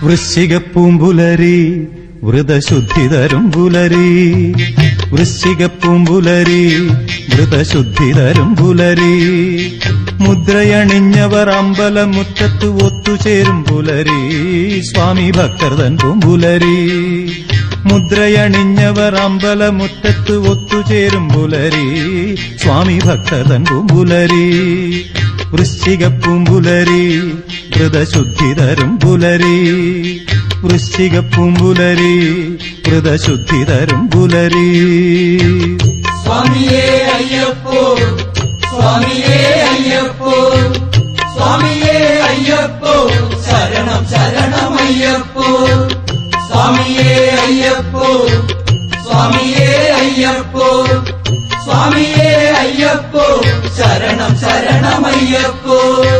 വൃശ്ചിക പൂമ്പുലരി വ്രതശുദ്ധി തരും പുലരി വൃശ്ചിക പൂമ്പുലരി വ്രതശുദ്ധി തരും പുലരി മുദ്രയണിഞ്ഞവർ അമ്പലമുറ്റത്ത് ഒത്തുചേരും പുലരി സ്വാമി ഭക്തർ തൻ പൂമ്പുലരി മുദ്രയണിഞ്ഞവർ അമ്പലമുറ്റത്ത് ഒത്തുചേരും പുലരി സ്വാമി ഭക്തർ തൻ പൂമ്പുലരി വൃശ്ചിക പൂമ്പുലരി വ്രതശുദ്ധി തരും പുലരി വൃശ്ചിക പൂമ്പുലരി വ്രതശുദ്ധി തരും പുലരി സ്വാമിയേ അയ്യപ്പോ സ്വാമിയേ അയ്യപ്പോ സ്വാമിയേ അയ്യപ്പോ ശരണം ശരണം അയ്യപ്പോ സ്വാമിയേ അയ്യപ്പോ സ്വാമിയേ അയ്യപ്പോ സ്വാമിയേ അയ്യപ്പോ ശരണം ശരണം അയ്യപ്പോ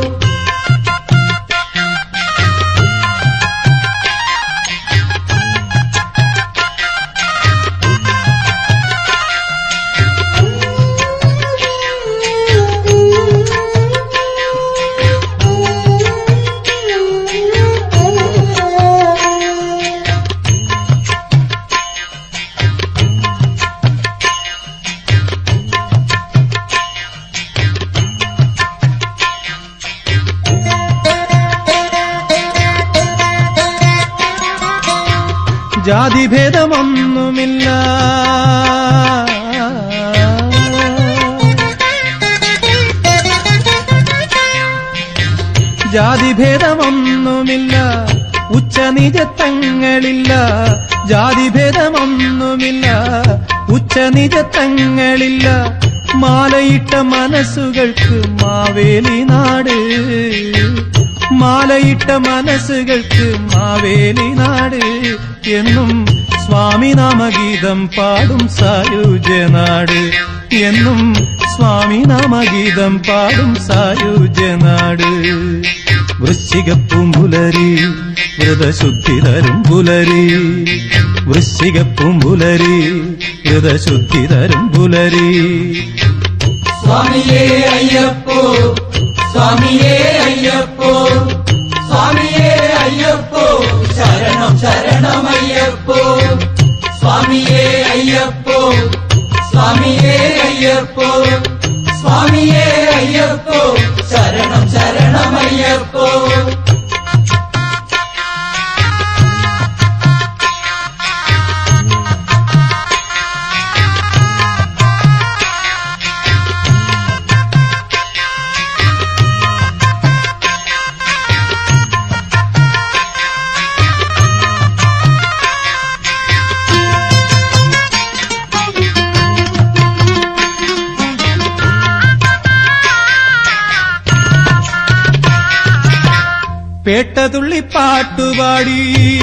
ജാതിഭേദമൊന്നുമില്ല ജാതിഭേദമൊന്നുമില്ല ഉച്ചനിജത്തങ്ങളില്ല ജാതിഭേദമൊന്നുമില്ല ഉച്ചനിജത്തങ്ങളില്ല മാലയിട്ട മനസ്സുകൾക്ക് മാവേലി നാട് മാലയിട്ട മനസ്സുകൾക്ക് മാവേലി നാട് എന്നും സ്വാമി നാമഗീതം പാടും സായുജ്യനാട് എന്നും സ്വാമി നാമഗീതം പാടും സായുജ്യനാട് വൃശ്ചിക പൂമ്പുലരി വ്രതശുദ്ധി തരും പുലരി വൃശ്ചിക പൂമ്പുലരി വ്രതശുദ്ധി തരും പുലരി സ്വാമിയേ അയ്യപ്പോ സ്വാമിയേ അയ്യപ്പോ സ്വാമിയേ അയ്യപ്പോ ശരണം ശരണം അയ്യപ്പോ സ്വാമിയേ അയ്യപ്പോ സ്വാമിയേ അയ്യപ്പോ സ്വാമിയേ അയ്യപ്പോ ശരണം ശരണം അയ്യപ്പോ പേട്ടതുള്ളി പാട്ടുപാടി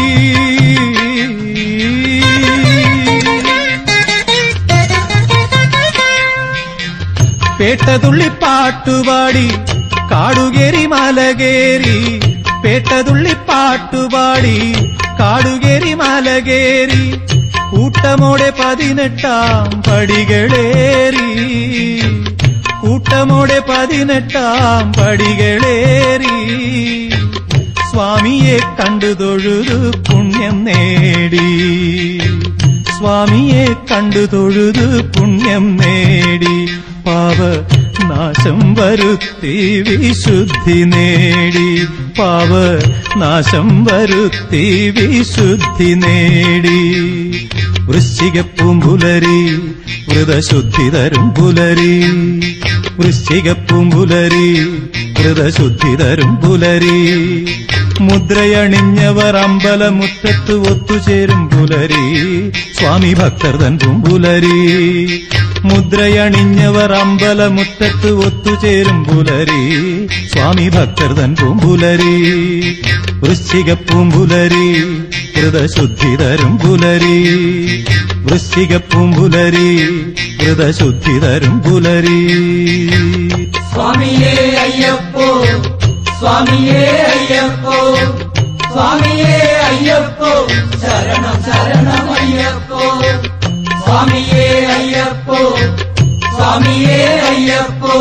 പേട്ടതുള്ളി പാട്ടുപാടി കാടുകേറി മലകേറി പേട്ടതുള്ളി പാട്ടുപാടി കാടുകേറി മലകേറി കൂട്ടമോടെ പതിനെട്ടാം പടികളേറി കൂട്ടമോടെ പതിനെട്ടാം പടികളേറി സ്വാമിയെ കണ്ടു തൊഴുതു പുണ്യം നേടി സ്വാമിയെ കണ്ടു തൊഴുതു പുണ്യം നേടി പാവ നാശം വരുത്തി വിശുദ്ധി നേടി പാവ നാശം വരുത്തി വിശുദ്ധി നേടി വൃശ്ചിക പൂമ്പുലരി വ്രതശുദ്ധി തരും പുലരി വൃശ്ചിക പൂമ്പുലരി വ്രതശുദ്ധി തരും പുലരി മുദ്രയണിഞ്ഞവർ അമ്പലമുറ്റത്ത് ഒത്തുചേരും പുലരി സ്വാമി ഭക്തർ തൻ പൂമ്പുലരി മുദ്രയണിഞ്ഞവർ അമ്പലമുറ്റത്ത് ഒത്തുചേരും പുലരി സ്വാമി ഭക്തർ തൻ പൂമ്പുലരി വൃശ്ചിക പൂമ്പുലരി വ്രതശുദ്ധി തരും പുലരി വൃശ്ചിക പൂമ്പുലരി വ്രതശുദ്ധി തരും പുലരി സ്വാമിയേ അയ്യപ്പോ സ്വാമിയേ അയ്യപ്പോ സ്വാമിയേ അയ്യപ്പോ ശരണം ശരണം അയ്യപ്പോ സ്വാമിയേ അയ്യപ്പോ സ്വാമിയേ അയ്യപ്പോ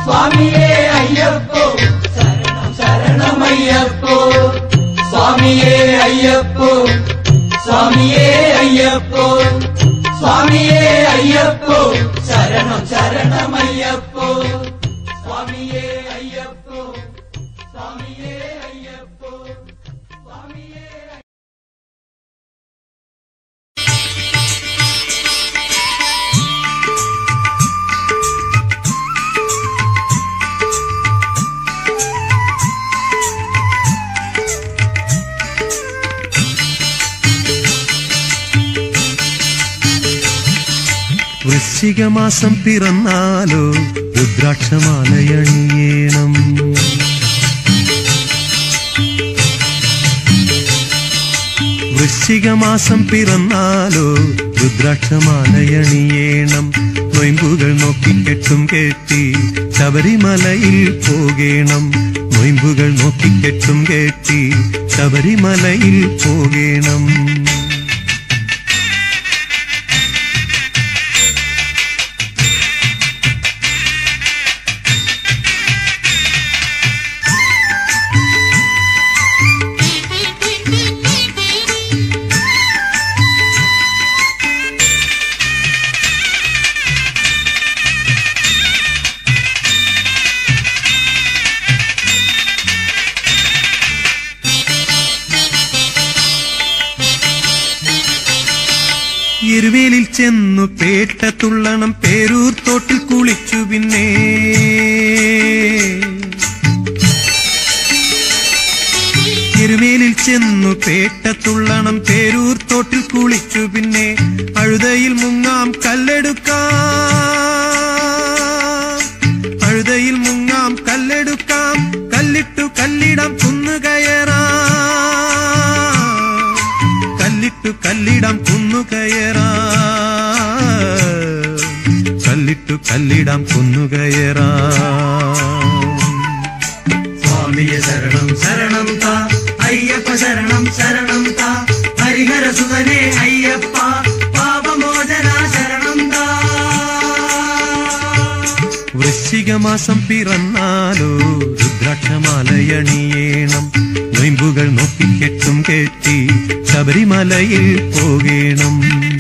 സ്വാമിയേ അയ്യപ്പോ ശരണം ശരണം അയ്യപ്പോ സ്വാമിയേ അയ്യപ്പോ സ്വാമിയേ അയ്യപ്പോ സ്വാമിയേ അയ്യപ്പോ ശരണം ശരണമയ്യപ്പോ സ്വാമിയേ അയ്യപ്പോ സ്വാമിയേ അയ്യപ്പോ സ്വാമിയേ വൃശ്ചികമാസം പിറന്നാലോ രുദ്രാക്ഷമാലയണിയേണം വൃശ്ചികമാസം പിറന്നാലോ രുദ്രാക്ഷമാലയണിയേണം നൊയമ്പുകൾ നോക്കിക്കെട്ടും കെട്ടി ശബരിമലയിൽ പോകേണം നൊയമ്പുകൾ നോക്കിക്കെട്ടും കെട്ടി ശബരിമലയിൽ പോകേണം എരുവേലിൽ ചെന്നു പേട്ട തുള്ളണം പേരൂർ തോട്ടിൽ കുളിച്ചു പിന്നെ എരുവേലിൽ ചെന്നു പേട്ട തുള്ളണം പേരൂർ തോട്ടിൽ കുളിച്ചു പിന്നെ അഴുതയിൽ മുങ്ങാം കല്ലെടുക്കാം അഴുതയിൽ മുങ്ങാം കല്ലെടുക്കാം കല്ലിട്ടു കല്ലിടാം കുന്നുകയറാം കല്ലിട്ടു കല്ലിടാം കുന്നുകയറാം കല്ലിട്ടു കല്ലിടാം കുന്നുകയറാം സ്വാമിയെ ശരണം ശരണം താ അയ്യപ്പ ശരണം ശരണം താ ഹരിഹര സുതനെ അയ്യപ്പ പാപമോചന ശരണം താ വൃശ്ചികമാസം പിറന്നാലോ രുദ്രാക്ഷമാലയണിയേണം നൊയമ്പുകൾ നോക്കിക്കെട്ടും കെട്ടി ശബരിമലയിൽ പോകേണം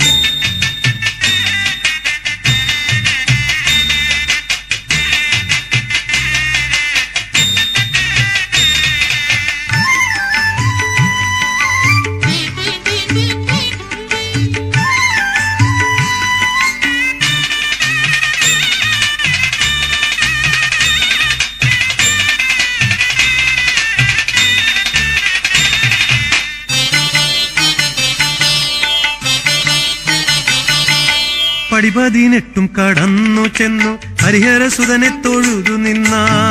പടിപതിനെട്ടും കടന്നു ചെന്നു ഹരിഹരസുതനെ തൊഴുതു നിന്ന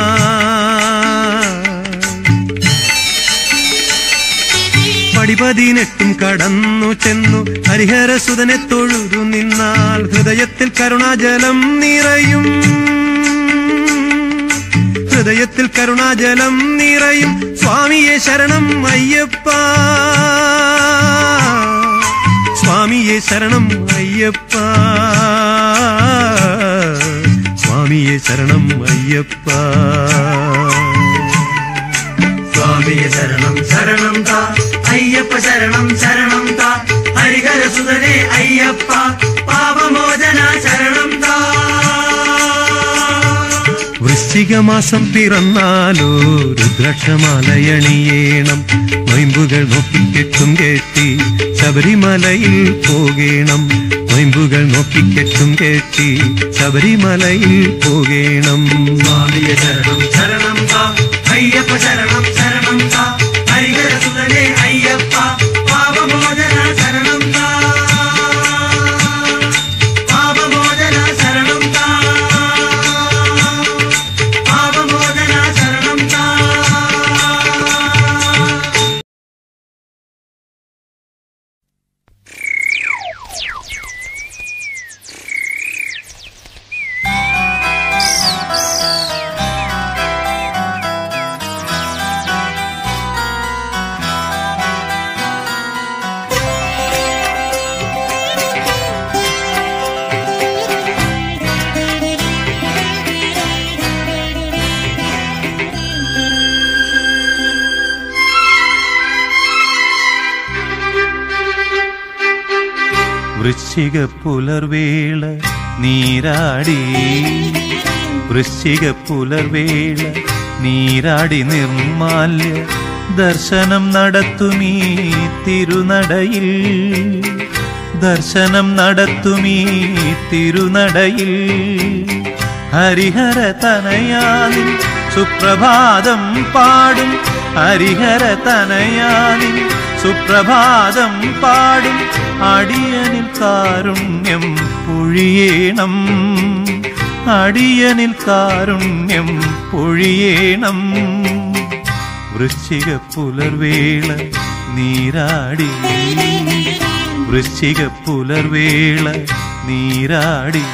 പടിപതിനെട്ടും കടന്നു ചെന്നു ഹരിഹരസുതനെ തൊഴുതു നിന്നാൽ ഹൃദയത്തിൽ കരുണാജലം നിറയും ഹൃദയത്തിൽ കരുണാജലം നിറയും സ്വാമിയെ ശരണം അയ്യപ്പ സ്വാമിയെ ശരണം അയ്യപ്പ സ്വാമിയെ ശരണം അയ്യപ്പ സ്വാമിയെ ശരണം ശരണം താ അയ്യപ്പ ശരണം ശരണം താ ഹരിഹര സുതനെ അയ്യപ്പ പാപമോചന ശരണം താ വൃശ്ചികമാസം പിറന്നാലോ രുദ്രാക്ഷമാലയണിയേണം നൊയമ്പുകൾ നോക്കിക്കെട്ടും കെട്ടി ശബരിമലയിൽ പോകേണം നൊയമ്പുകൾ നോക്കിക്കെട്ടും കെട്ടി ശബരിമലയിൽ പോകേണം സ്വാമിയെ ശരണം ശരണം താ അയ്യപ്പ ശരണം ശരണം താ ഹരിഹര സുതനെ അയ്യപ്പ പാപമോചന ശരണം താ പാപമോചന ശരണം താ പാപമോചന ശരണം താ ആ വൃശ്ചിക പുലർവേള നീരാടി വൃശ്ചിക പുലർവേള നീരാടി നിർമാല്യ ദർശനം നടത്തുമീ തിരുനടയിൽ ദർശനം നടത്തുമീ തിരുനടയിൽ ഹരിഹര തനയാനിൻ സുപ്രഭാതം പാടും ഹരിഹര തനയാനിൻ സുപ്രഭാതം പാടും അടിയനിൽ കാരുണ്യം പൊഴിയേണം അടിയനിൽ കാരുണ്യം പൊഴിയേണം വൃശ്ചിക പുലർവേള നീരാടി വൃശ്ചിക പുലർവേള നീരാടി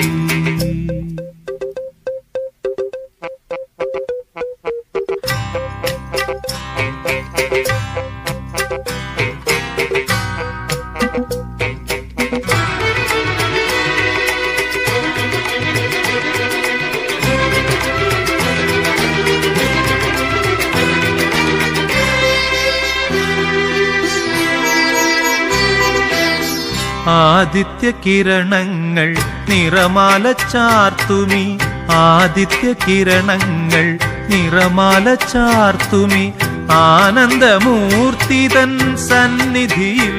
ആദിത്യ കിരണങ്ങൾ നിറമാല ചാർത്തുമി ആദിത്യ കിരണങ്ങൾ നിറമാല ചാർത്തുമി ആനന്ദമൂർത്തി തൻ സന്നിധിയിൽ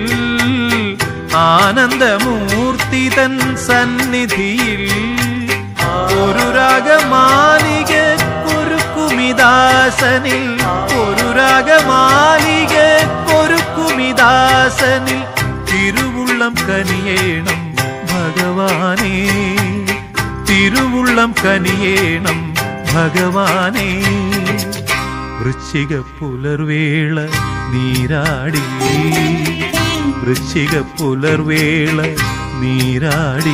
ആനന്ദമൂർത്തി തൻ സന്നിധിയിൽ ഒരു രാഗമാലിക കുരുക്കുമിദാസനിൽ ഒരു രാഗമാലിക കൊരുക്കുമിദാസനിൽ തിരുവുള്ളം കനിയേണം ഭഗവാനേ തിരുവുള്ളം കനിയേണം ഭഗവാനേ വൃശ്ചിക പുലർവേള നീരാടി വൃശ്ചിക പുലർവേള നീരാടി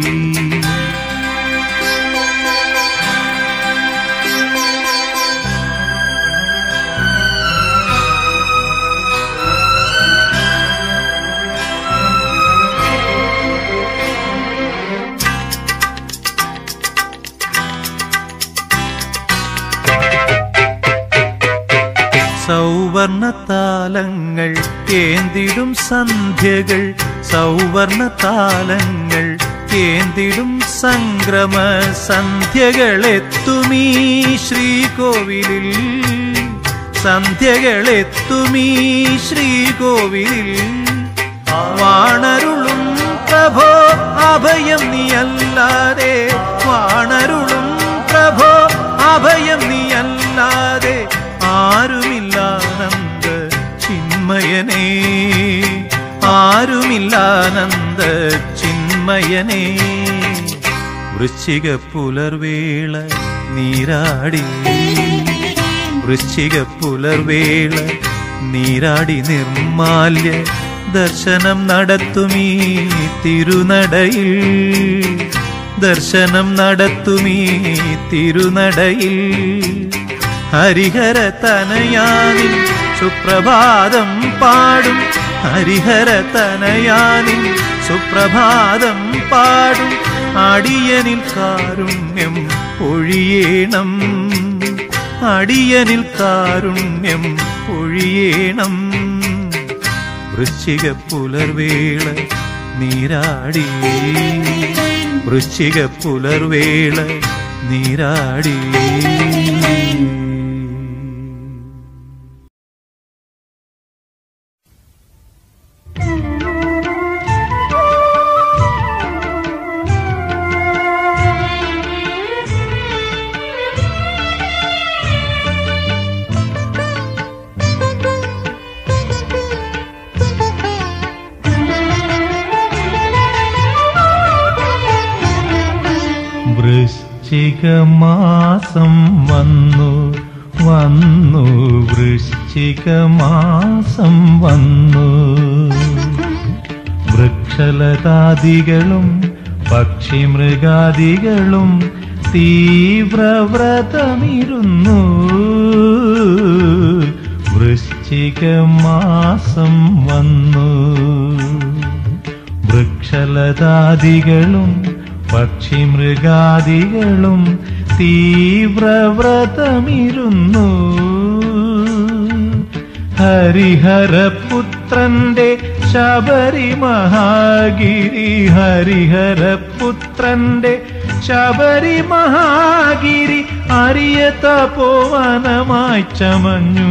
സൗവർണ താലങ്ങൾ ഏന്തിടും സന്ധ്യകൾ സൗവർണ താലങ്ങൾ ഏന്തിടും സംക്രമ സന്ധ്യകളെത്തുമീ ശ്രീകോവിലിൽ സന്ധ്യകളെത്തുമീ ശ്രീകോവിലിൽ വാണരുളും പ്രഭോ അഭയം നീയല്ലാതെ വാണരുളും പ്രഭോ അഭയം നീയല്ലാതെ ആരുമില്ലാനന്ദ ചിന്മയനേ ആരുമില്ലാനന്ദ ചിന്മയനേ വൃശ്ചിക പുലർവേള നീരാടി വൃശ്ചിക പുലർവേള നീരാടി നിർമാല്യ ദർശനം നടത്തുമീ തിരുനടയിൽ ദർശനം നടത്തുമീ തിരുനടയിൽ ഹരിഹര തനയാനിൻ സുപ്രഭാതം പാടും ഹരിഹര തനയാനിൻ സുപ്രഭാതം പാടും അടിയനിൽ കാരുണ്യം പൊഴിയേണം അടിയനിൽ കാരുണ്യം പൊഴിയേണം വൃശ്ചിക പുലർവേള നീരാടി വൃശ്ചിക പുലർവേള നീരാടി വൃശ്ചികമാസം വന്നു വന്നു വൃശ്ചികമാസം വന്നു വൃക്ഷലതാദികളും പക്ഷിമൃഗാദികളും തീവ്രവ്രതമിരുന്നു വൃശ്ചികമാസം വന്നു വൃക്ഷലതാദികളും പക്ഷിമൃഗാദികളും തീവ്രവ്രതമിരുന്നു ഹരിഹരപുത്രന്റെ ശബരി മഹാഗിരി ഹരിഹരപുത്രന്റെ ശബരി മഹാഗിരി അരിയ തപോവനമായി ചമഞ്ഞു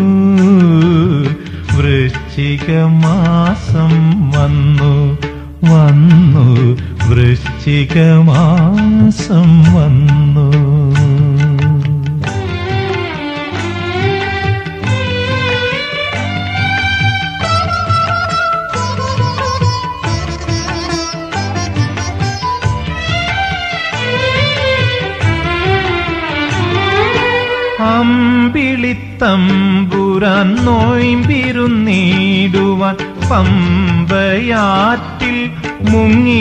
വൃശ്ചിക മാസം വന്നു വന്നു വൃശ്ചിക മാസം വന്നു അമ്പിളിത്തമ്പുരാൻ നോയിമ്പിരുന്നീടുവാൻ പമ്പയാറ്റിൽ മുങ്ങി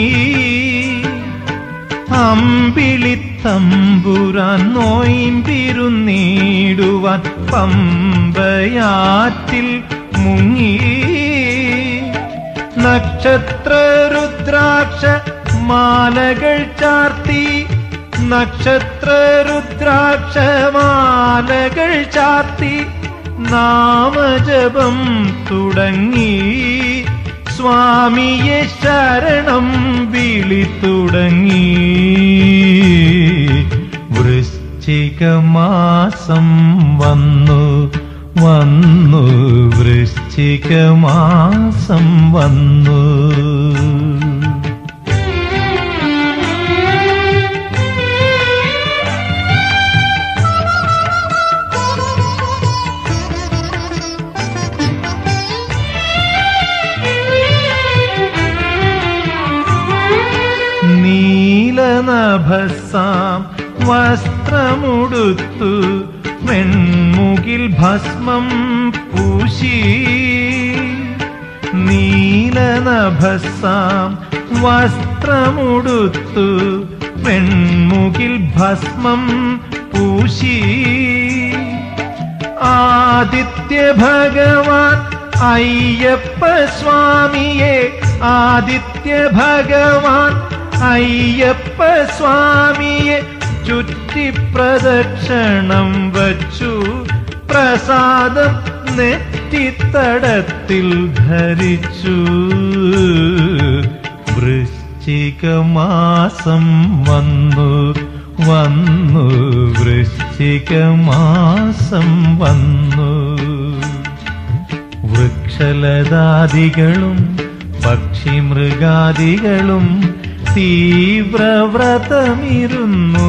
അമ്പിളിത്തമ്പുരാൻ നോയിമ്പിരുന്നീടുവാൻ പമ്പയാറ്റിൽ മുങ്ങി നക്ഷത്ര രുദ്രാക്ഷ മാലകൾ ചാർത്തി നക്ഷത്ര രുദ്രാക്ഷ മാലകൾ ചാർത്തി നാമജപം തുടങ്ങി സ്വാമിയെ ശരണം വിളി തുടങ്ങി വൃശ്ചിക മാസം വന്നു വന്നു വൃശ്ചിക മാസം വന്നു നീലനഭസാം വസ്ത്രമുടുത്തു വെൺമുകിൽ ഭസ്മം പൂശി നീലനഭസാം വസ്ത്രമുടുത്തു വെൺമുകിൽ ഭസ്മം പൂശി ആദിത്യ ഭഗവാൻ അയ്യപ്പ സ്വാമിയെ ആദിത്യ ഭഗവാൻ അയ്യപ്പ സ്വാമിയെ ചുറ്റി പ്രദക്ഷിണം വച്ചു പ്രസാദം നെറ്റിത്തടത്തിൽ ധരിച്ചു വൃശ്ചിക മാസം വന്നു വന്നു വൃശ്ചിക മാസം വന്നു വൃക്ഷലതാദികളും പക്ഷിമൃഗാദികളും തീവ്രവ്രതമിരുന്നു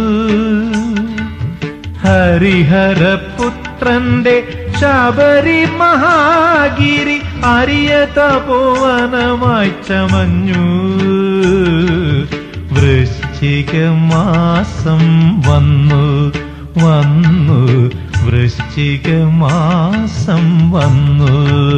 ഹരിഹരപുത്രന്റെ ശബരി മഹാഗിരി അരിയ തപോവനമായി ചമഞ്ഞു വൃശ്ചിക മാസം വന്നു വന്നു വൃശ്ചിക മാസം വന്നു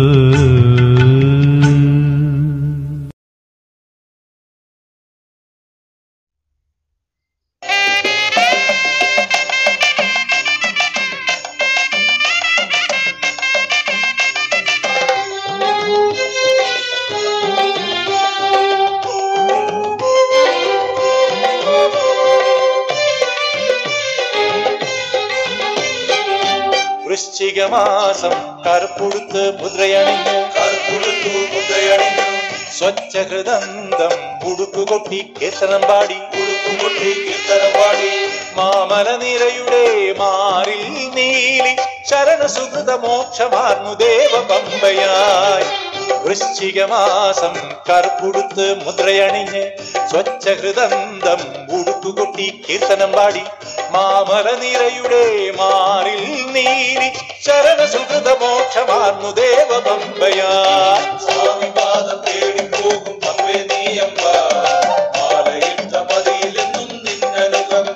വൃശ്ചിക മാസം കറുപ്പുടുത്ത് മുദ്രയണിഞ്ഞ് കറുപ്പുടുത്തു മുദ്രയണിഞ്ഞു സ്വച്ഛഹൃദന്തം ഉടുക്കുകൊട്ടി കീർത്തനം പാടി ഉടുക്കുകൊട്ടി കീർത്തനം പാടി മാമല നിരയുടെ മാറിൽ നീലി ശരണ സുഹൃത മോക്ഷമാർന്നു ദേവ പമ്പയായി വൃശ്ചിക മാസം കറുപ്പുടുത്ത് മുദ്രയണിഞ്ഞ് സ്വച്ഛഹൃദന്തം ഉടുക്കുകൊട്ടി കീർത്തനം പാടി മാമല നിരയുടെ മാറിൽ നീരി ശരണ സുഹൃത മോക്ഷമാർന്നു ദേവ പമ്പയാ സ്വാമി പാദം തേടി പോകും പമ്പേ നീയമ്പ മാലയിട്ട പതിയിലെന്നും നിന്നനുകമ്പ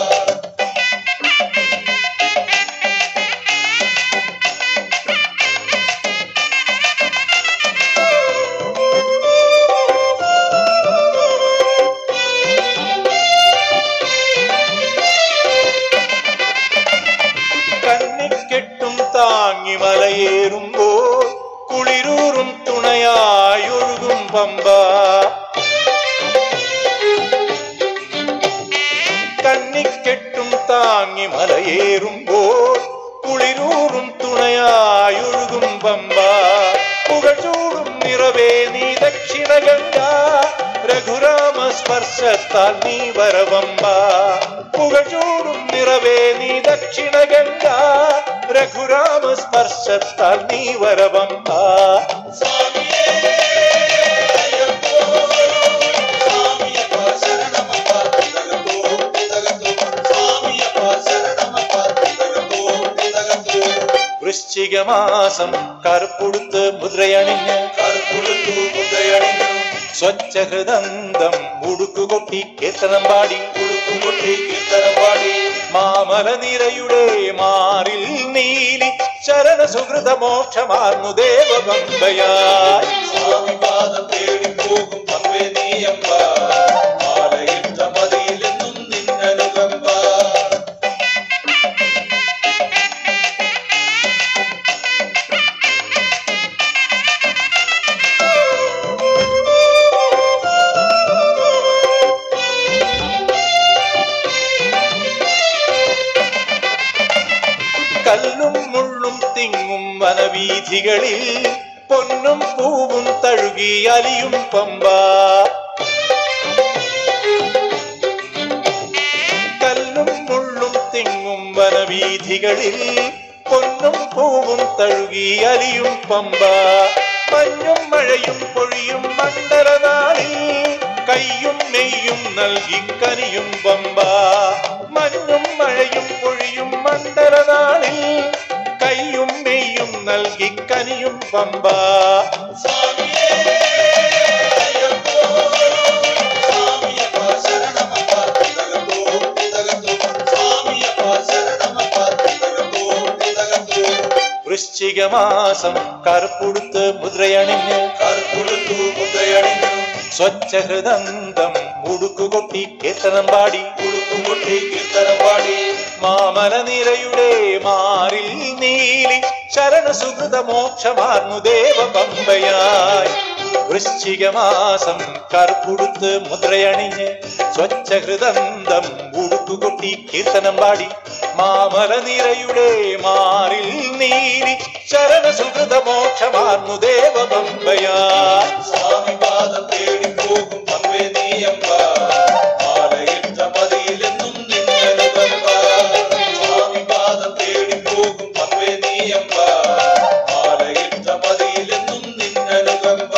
കണ്ണിക്കെട്ടും താങ്ങി മലയേറുമ്പോൾ കുളിരൂറും തുണയായൊഴുകും പമ്പ കണ്ണിക്കെട്ടും താങ്ങി മലയേറുമ്പോൾ കുളിരൂറും തുണയായൊഴുകും പമ്പ പുകച്ചൂടും നിറ നിറവേ നീ ദക്ഷിണ ഗംഗ രഘുരാമ സ്പർശത്താൽ നീ വരവമ്പ പുകചൂടും നിറവേ നീ ദക്ഷിണ ഗംഗ രഘുരാമ സ്പർശത്താൽ നീ വരവമ്പ വൃശ്ചിക മാസം കറുപ്പുടുത്ത് മുദ്രയണിഞ്ഞ് കറുപ്പുടുത്തു മുദ്രയണിഞ്ഞു സ്വച്ഛഹൃദന്തം ഉടുക്കുകൊട്ടി കീർത്തനം പാടി ഉടുക്കുകൊട്ടി കീർത്തനം പാടി മാമല നിരയുടെ മാറിൽ നീലി ശരണ സുഹൃത മോക്ഷമാർന്നു ദേവബന്ധയായി സ്വാമി പാദം തേടി പോകും പമ്പേ നീയമ്പ മാലയിട്ട മതിയിലെന്നും നിന്നനുകമ്പ കല്ലും മുള്ളും തിങ്ങും വനവീഥികളിൽ പൊന്നും പൂവും തഴുകി അലിയും പമ്പ കല്ലും മുള്ളും തിങ്ങും വനവീഥികളിൽ പൊന്നും പൂവും തഴുകി അലിയും പമ്പ മഞ്ഞും മഴയും പൊഴിയും മണ്ഡലനാളിൽ കയ്യും നെയ്യും നൽകി കനിയും പമ്പ മഞ്ഞും മഴയും പൊഴിയും മണ്ഡലനാളിൽ കയ്യും നെയ്യും നൽകി കനിയും പമ്പ വൃശ്ചിക മാസം കറുപ്പുടുത്ത് മുദ്രയണിഞ്ഞ് കറുപ്പുടുത്തു മുദ്രയണിഞ്ഞു സ്വച്ഛഹൃദന്തം ഉടുക്കുകൊട്ടി കീർത്തനം പാടി ഉടുക്കുകൊട്ടി കീർത്തനം പാടി മാമല നിരയുടെ മാറിൽ നീലി ശരണ സുഹൃത മോക്ഷമാർന്നു ദേവപമ്പയായി വൃശ്ചിക മാസം കറുപ്പുടുത്ത് മുദ്രയണിഞ്ഞ് സ്വച്ഛഹൃദന്തം ഉടുക്കുകൊട്ടി കീർത്തനം പാടി മാമല നിരയുടെ മാറിൽ നീലി ശരണ സുഹൃത മോക്ഷമാർന്നു ദേവപമ്പയായി സ്വാമി പാദം തേടി പോകും പമ്പേ നീയമ്പ മാലയിട്ട മതിയിലെന്നും നിന്നനുകമ്പ സ്വാമി പാദം തേടി പോകും പമ്പേ നീയമ്പ മാലയിട്ട മതിയിലെന്നും നിന്നനുകമ്പ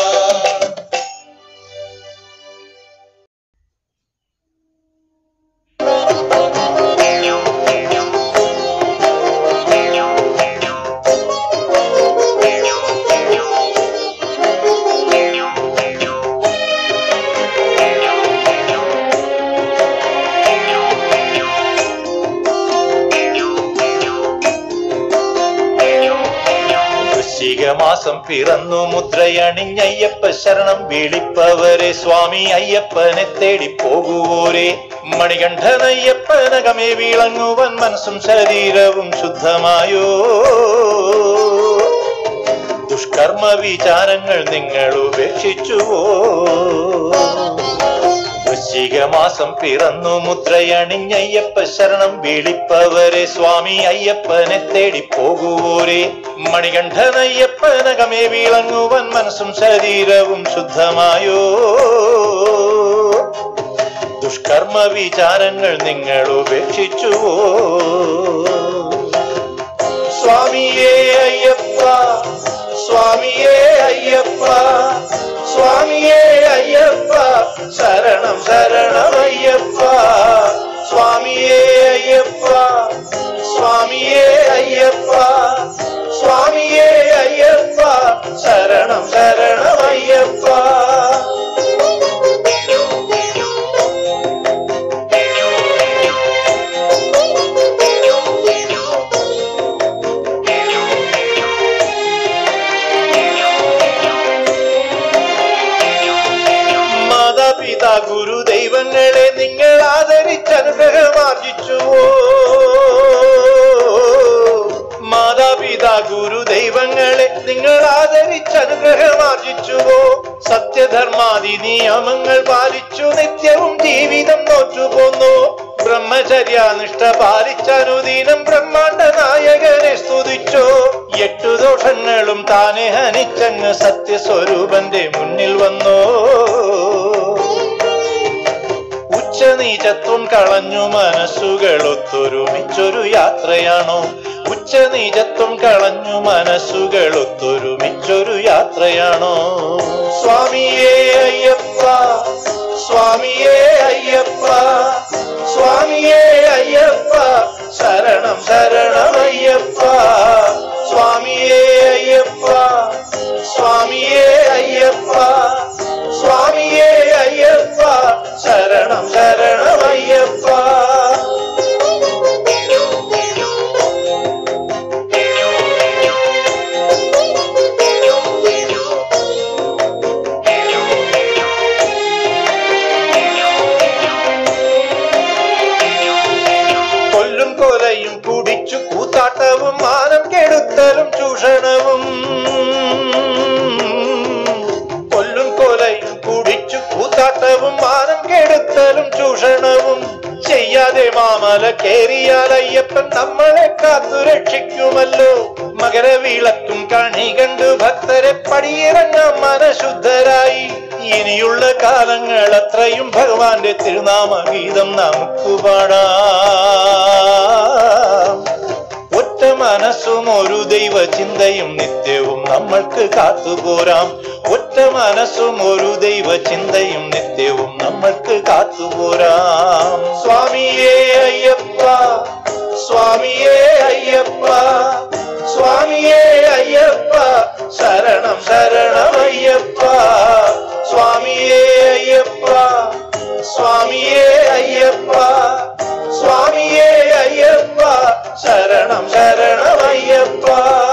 വൃശ്ചിക മാസം പിറന്നു മുദ്രയണിഞ്ഞയ്യപ്പ ശരണം വിളിപ്പവരെ സ്വാമി അയ്യപ്പനെ തേടി പോകുവോരെ മണികണ്ഠനയ്യപ്പനകമേ വിളങ്ങുവൻ മനസ്സും ശരീരവും ശുദ്ധമായോ ദുഷ്കർമ്മ വിചാരങ്ങൾ നിങ്ങൾ ഉപേക്ഷിച്ചുവോ വൃശ്ചിക മാസം പിറന്നു മുദ്രയണിഞ്ഞയ്യപ്പ ശരണം വിളിപ്പവരെ സ്വാമി അയ്യപ്പനെ തേടി പോകുവോരെ മണികണ്ഠനയ്യപ്പനകമേ വിളങ്ങുവൻ മനസ്സും ശരീരവും ശുദ്ധമായോ ദുഷ്കർമ്മ വിചാരങ്ങൾ നിങ്ങൾ ഉപേക്ഷിച്ചുവോ സ്വാമിയേ അയ്യപ്പ സ്വാമിയേ അയ്യപ്പ സ്വാമിയേ അയ്യപ്പ ശരണം ശരണം അയ്യപ്പ സ്വാമിയേ അയ്യപ്പ സ്വാമിയേ അയ്യപ്പ സ്വാമിയേ അയ്യപ്പ ശരണം ശരണം അയ്യപ്പ മാതാപിതാ ഗുരു ദൈവങ്ങളെ നിങ്ങൾ ആദരിച്ചനുഗ്രഹമാർജിച്ചുവോ മാതാപിതാ ഗുരു ദൈവങ്ങളെ നിങ്ങൾ ആദരിച്ചനുഗ്രഹമാർജിച്ചുവോ സത്യധർമാദി നിയമങ്ങൾ പാലിച്ചു നിത്യവും ജീവിതം നോറ്റുപോന്നു ബ്രഹ്മചര്യാനിഷ്ഠ പാലിച്ചനുദീനം ബ്രഹ്മാണ്ട നായകനെ സ്തുതിച്ചോ എട്ടു ദോഷങ്ങൾ പോലും താനെ ഹനിച്ചങ്ങ് സത്യസ്വരൂപന്റെ മുന്നിൽ വന്നോ ഉച്ചനീചത്വം കളഞ്ഞു മനസ്സുകൾ ഒത്തൊരുമിച്ചൊരു യാത്രയാണോ ഉച്ചനീചത്വം കളഞ്ഞു മനസ്സുകൾ ഒത്തൊരുമിച്ചൊരു യാത്രയാണോ സ്വാമിയേ അയ്യപ്പ സ്വാമിയേ അയ്യപ്പ സ്വാമിയേ അയ്യപ്പ ശരണം ശരണമയ്യപ്പ സ്വാമിയേ അയ്യപ്പ സ്വാമിയേ അയ്യപ്പ സ്വാമിയേ അയ്യപ്പ ശരണം ശരണമയ്യപ്പ കൊല്ലും കൊലയും കുടിച്ചു കൂത്താട്ടവും മാനം കെടുത്തലും ചൂഷണവും കൊല്ലും കൊലയും കുടിച്ചു കൂത്താട്ടവും മാനം കെടുത്തലും ചൂഷണവും ചെയ്യാതെ മാമല കേറിയാൽ അയ്യപ്പൻ നമ്മളെ കാത്തു രക്ഷിക്കുമല്ലോ മകരവിളക്കും കണി കണ്ടു ഭക്തരെ പടിയിറങ്ങാം മനശുദ്ധരായി ഇനിയുള്ള കാലങ്ങൾ അത്രയും ഭഗവാന്റെ തിരുനാമഗീതം നമുക്ക് പാടാം ഒറ്റ മനസ്സും ഒരു ദൈവ ചിന്തയും നിത്യവും നമ്മൾക്ക് കാത്തുപോരാം ഒറ്റ മനസ്സും ഒരു ദൈവ ചിന്തയും നിത്യവും നമ്മൾക്ക് കാത്തുപോരാം സ്വാമിയേ അയ്യപ്പ സ്വാമിയേ അയ്യപ്പ സ്വാമിയേ അയ്യപ്പ ശരണം ശരണമയ്യപ്പ സ്വാമിയേ അയ്യപ്പ സ്വാമിയേ അയ്യപ്പ സ്വാമിയേ അയ്യപ്പ ശരണം ശരണമയ്യപ്പ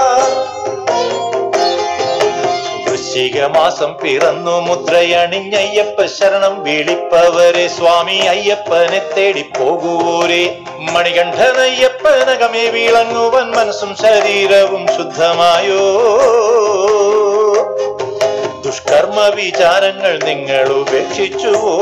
വൃശ്ചിക മാസം പിറന്നു മുദ്രയണിഞ്ഞയ്യപ്പ ശരണം വിളിപ്പവരെ സ്വാമി അയ്യപ്പനെ തേടി പോകുവോരെ മണികണ്ഠനയ്യപ്പനകമേ വിളങ്ങുവൻ മനസ്സും ശരീരവും ശുദ്ധമായോ ദുഷ്കർമ്മ വിചാരങ്ങൾ നിങ്ങൾ ഉപേക്ഷിച്ചുവോ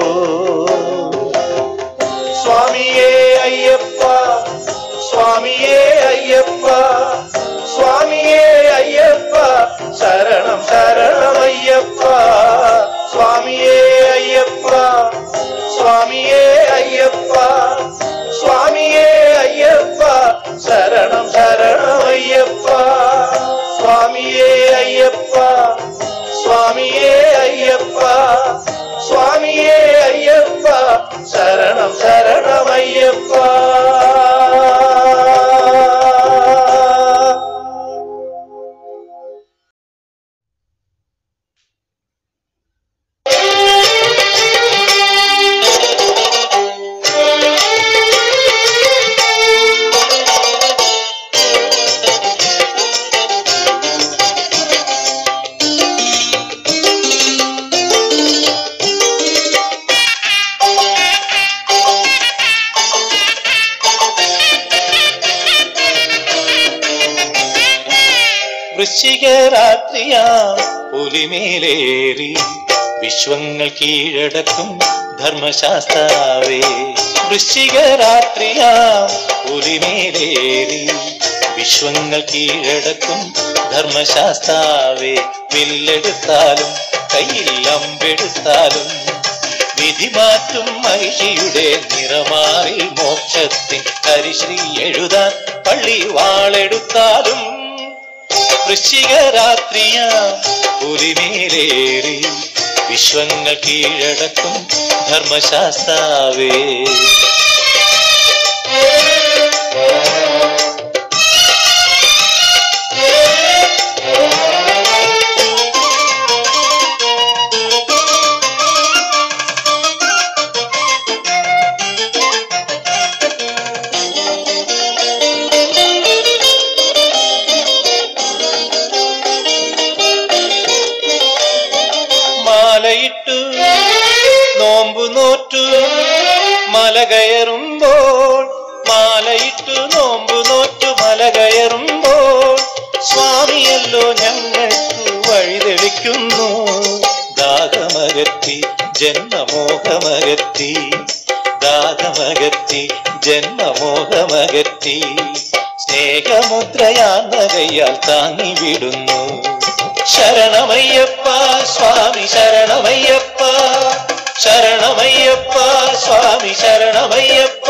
സ്വാമിയേ അയ്യപ്പ സ്വാമിയേ അയ്യപ്പ സ്വാമിയേ അയ്യപ്പ ശരണം ശരണമയ്യപ്പ സ്വാമിയേ അയ്യപ്പ സ്വാമിയേ അയ്യപ്പ സ്വാമിയേ അയ്യപ്പ ശരണം ശരണമയ്യപ്പ സ്വാമിയേ അയ്യപ്പ സ്വാമിയേ അയ്യപ്പ സ്വാമിയേ അയ്യപ്പ ശരണം ശരണമയ്യപ്പ വൃശ്ചികരാത്രിയാം പുലിമേലേറി വിശ്വങ്ങൾ കീഴടക്കും ധർമ്മശാസ്താവേ വൃശ്ചികരാത്രിയാം പുലിമേലേറി വിശ്വങ്ങൾ കീഴടക്കും ധർമ്മശാസ്താവേ വില്ലെടുത്താലും കയ്യിൽ അമ്പെടുത്താലും വിധി മാറ്റും മഹിഷിയുടെ നിറമാറിൽ മോക്ഷത്തിൻ ഹരിശ്രീ എഴുതാൻ പള്ളി വാളെടുത്താലും വൃശ്ചികരാത്രിയാ പുലിമേലേറി വിശ്വങ്ങൾ കീഴടക്കും ധർമ്മശാസ്താവേ മാലയിട്ടു നോമ്പു നോറ്റു മല കയറുമ്പോൾ മാലയിട്ടു നോമ്പു നോറ്റു മല കയറുമ്പോൾ സ്വാമിയല്ലോ ഞങ്ങൾക്ക് വഴിതെളിക്കുന്നു ദാഹമകറ്റി ജന്മമോഹമകറ്റി ദാഹമകറ്റി ജന്മമോഹമകറ്റി സ്നേഹമുദ്രയാർന്ന കയ്യാൽ താങ്ങി വിടുന്നു ശരണമയ്യപ്പ സ്വാമി ശരണമയ്യപ്പ ശരണമയ്യപ്പ സ്വാമി ശരണമയ്യപ്പ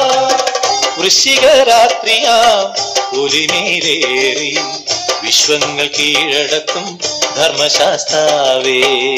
വൃശ്ചികരാത്രിയാം പുലിമേലേറി വിശ്വങ്ങൾ കീഴടക്കും ധർമ്മശാസ്താവേ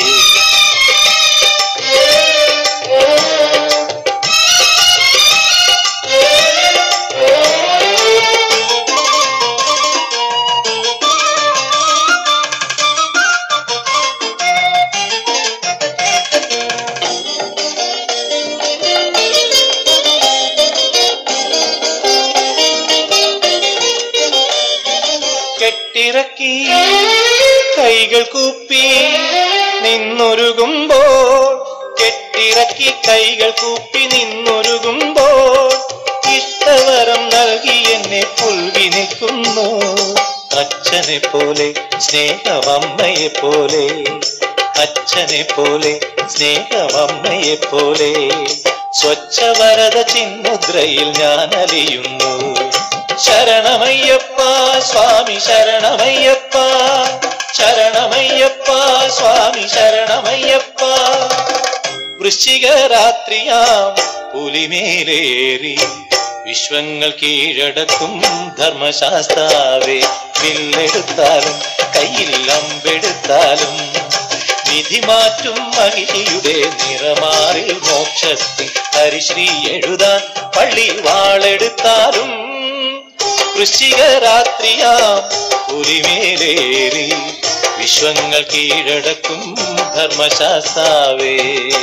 കെട്ടിറക്കി കൈകൾ കൂപ്പി നിന്നൊരുകുമ്പോൾ കെട്ടിറക്കി കൈകൾ കൂപ്പി നിന്നൊരുകുമ്പോൾ ഇഷ്ടവരം നൽകി എന്നെ പുൽകി നിൽക്കുന്നു അച്ഛനെ പോലെ സ്നേഹമമ്മയെ പോലെ അച്ഛനെ പോലെ സ്നേഹമമ്മയെ പോലെ സ്വച്ഛവരത ചിന്മുദ്രയിൽ ഞാൻ അലിയുന്നു ശരണമയ്യപ്പ സ്വാമി ശരണമയ്യപ്പ ശരണമയ്യപ്പ സ്വാമി ശരണമയ്യപ്പ വൃശ്ചികരാത്രിയാം പുലിമേലേറി വിശ്വങ്ങൾ കീഴടക്കും ധർമ്മശാസ്താവേ വില്ലെടുത്താലും കയ്യിൽ അമ്പെടുത്താലും വിധി മാറ്റും മഹിഷിയുടെ നിറമാറിൽ മോക്ഷത്തിൽ ഹരിശ്രീ എഴുതാൻ പള്ളി വാളെടുത്താലും വൃശ്ചികരാത്രിയാം പുലിമേലേറി വിശ്വങ്ങൾ കീഴടക്കും ധർമ്മശാസ്താവേ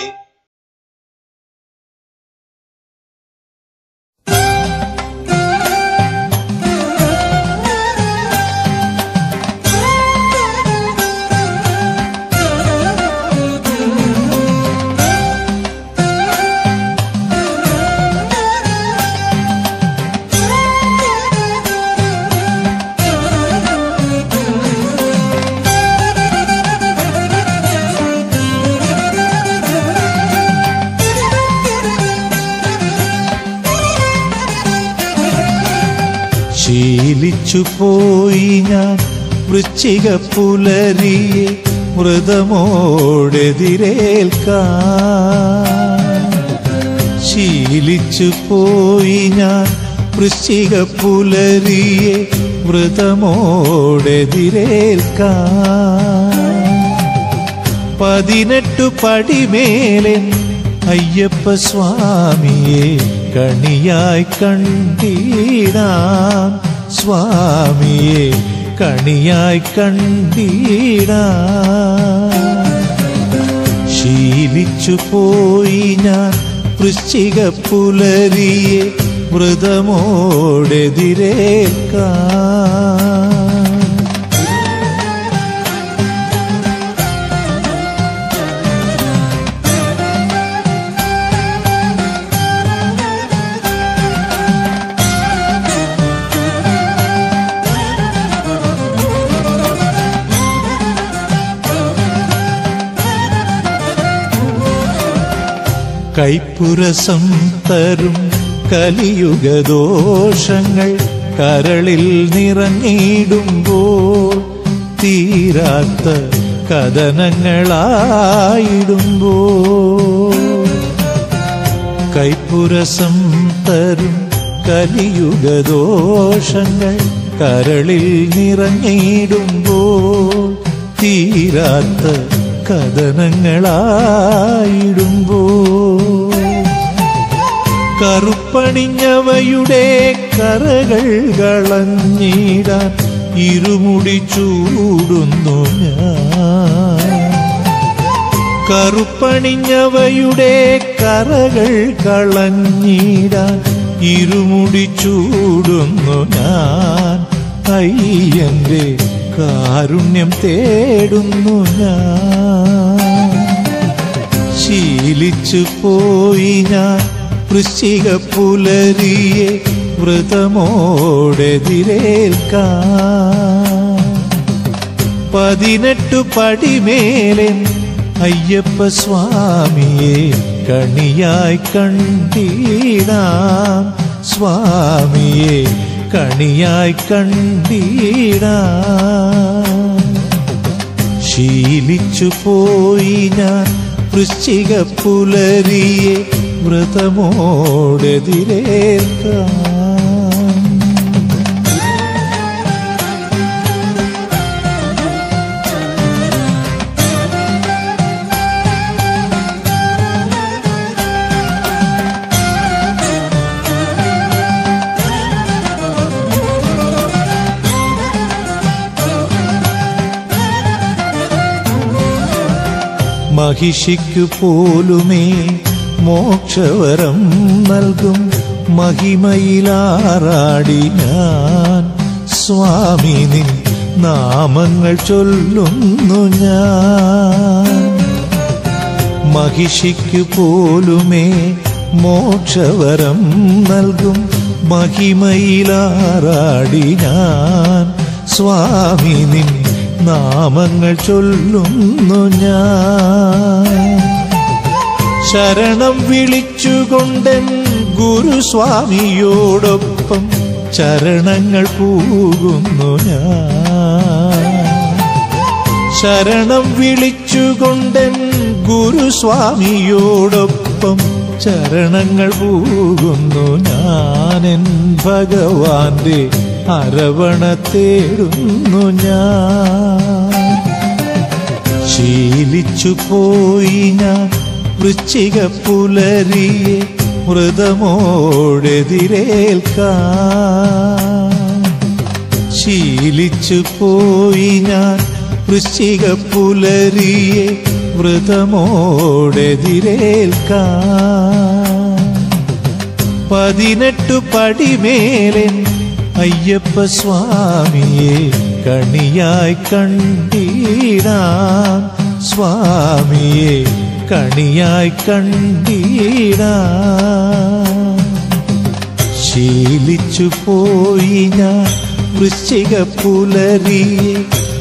ശീലിച്ചു പോയി ഞാൻ വൃശ്ചിക പുലരിയെ മൃതമോടെതിരേൽക്കാൻ ശീലിച്ചു പോയി ഞാൻ വൃശ്ചിക പുലരിയെ മൃതമോടെതിരേൽക്കാൻ പതിനെട്ടു പടിമേലൻ അയ്യപ്പ സ്വാമിയെ കണിയായി കണ്ടീടാം സ്വാമിയെ കണിയായി കണ്ടീടാം ശീലിച്ചു പോയി ഞാൻ വൃശ്ചിക പുലരിയെ മൃതമോടെതിരേൽക്കാൻ കൈപ്പുരസം തരും കലിയുഗദോഷങ്ങൾ കരളിൽ നിറഞ്ഞിടുമ്പോൾ തീരാത്ത കഥനങ്ങളായിടുമ്പോൾ കൈപ്പുരസം തരും കലിയുഗദോഷങ്ങൾ കരളിൽ നിറഞ്ഞിടുമ്പോൾ തീരാത്ത കഥനങ്ങളായിടുമ്പോൾ കറുപ്പണിഞ്ഞവയുടെ കരകൾ കളഞ്ഞിടാൻ ഇരുമുടി ചൂടുന്നു ഞാൻ കറുപ്പണിഞ്ഞവയുടെ കരകൾ കളഞ്ഞിടാൻ ഇരുമുടി ചൂടുന്നു ഞാൻ അയ്യന്റെ കാരുണ്യം തേടുന്നു ഞാൻ ശീലിച്ചു പോയി ഞാൻ വൃശ്ചിക പുലരിയെ വ്രതമോടെതിരേൽക്കാൻ പതിനെട്ടു പടിമേലൻ അയ്യപ്പ സ്വാമിയെ കണിയായി കണ്ടീടാം സ്വാമിയെ കണിയായി കണ്ടീടാ ശീലിച്ചു പോയി ഞാൻ വൃശ്ചിക പുലരിയെ വ്രതമോടെതിരേൽക്കാം മഹിഷിക്കു പോലുമേ മോക്ഷവരം നൽകും മഹിമയിലാറാടി ഞാൻ സ്വാമി നിൻ നാമങ്ങൾ ചൊല്ലുന്നു ഞാൻ മഹിഷിക്കു പോലുമേ മോക്ഷവരം നൽകും മഹിമയിലാറാടി ഞാൻ സ്വാമി നിൻ നാമങ്ങൾ ചൊല്ലുന്നു ഞാൻ ശരണം വിളിച്ചുകൊണ്ടൻ ഗുരുസ്വാമിയോടൊപ്പം ചരണങ്ങൾ പൂകുന്നു ഞാൻ ശരണം വിളിച്ചുകൊണ്ടൻ ഗുരുസ്വാമിയോടൊപ്പം ചരണങ്ങൾ പൂകുന്നു ഞാനെൻ ഭഗവാന്റെ അരവണ തേടുന്നു ഞാൻ ശീലിച്ചു പോയി ഞാൻ വൃശ്ചിക പുലരിയെ മൃതമോടെതിരേൽക്കാൻ ശീലിച്ചു പോയി ഞാൻ വൃശ്ചിക പുലരിയെ വ്രതമോടെതിരേൽക്കാൻ പതിനെട്ടു പടിമേലൻ അയ്യപ്പ സ്വാമിയെ കണിയായി കണ്ടീടാൻ സ്വാമിയെ കണിയായി കണ്ടീടാൻ ശീലിച്ചു പോയി ഞാൻ വൃശ്ചിക പുലരിയെ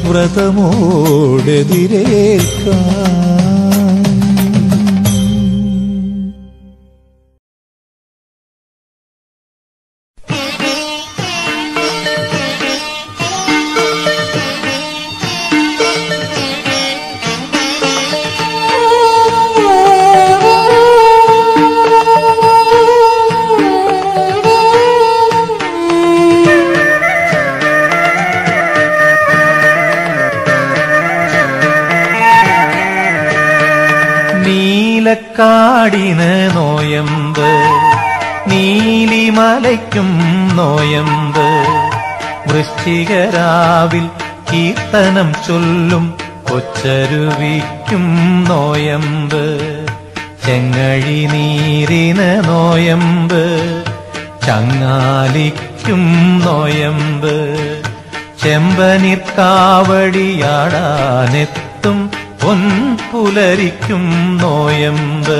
വ്രതമോടെതിരേൽക്കാൻ നീലക്കാടിന് നോയമ്പ് നീലിമലയ്ക്കും നോയമ്പ് വൃശ്ചികരാവിൽ കീർത്തനം ചൊല്ലും കൊച്ചരുവിക്കും നോയമ്പ് ചെങ്ങഴി നീരിന് നോയമ്പ് ചങ്ങാലിക്കും നോയമ്പ് ചെമ്പനിർക്കാവടിയാടാനെത്തും പൊൻപുലരിക്കും നോയമ്പ്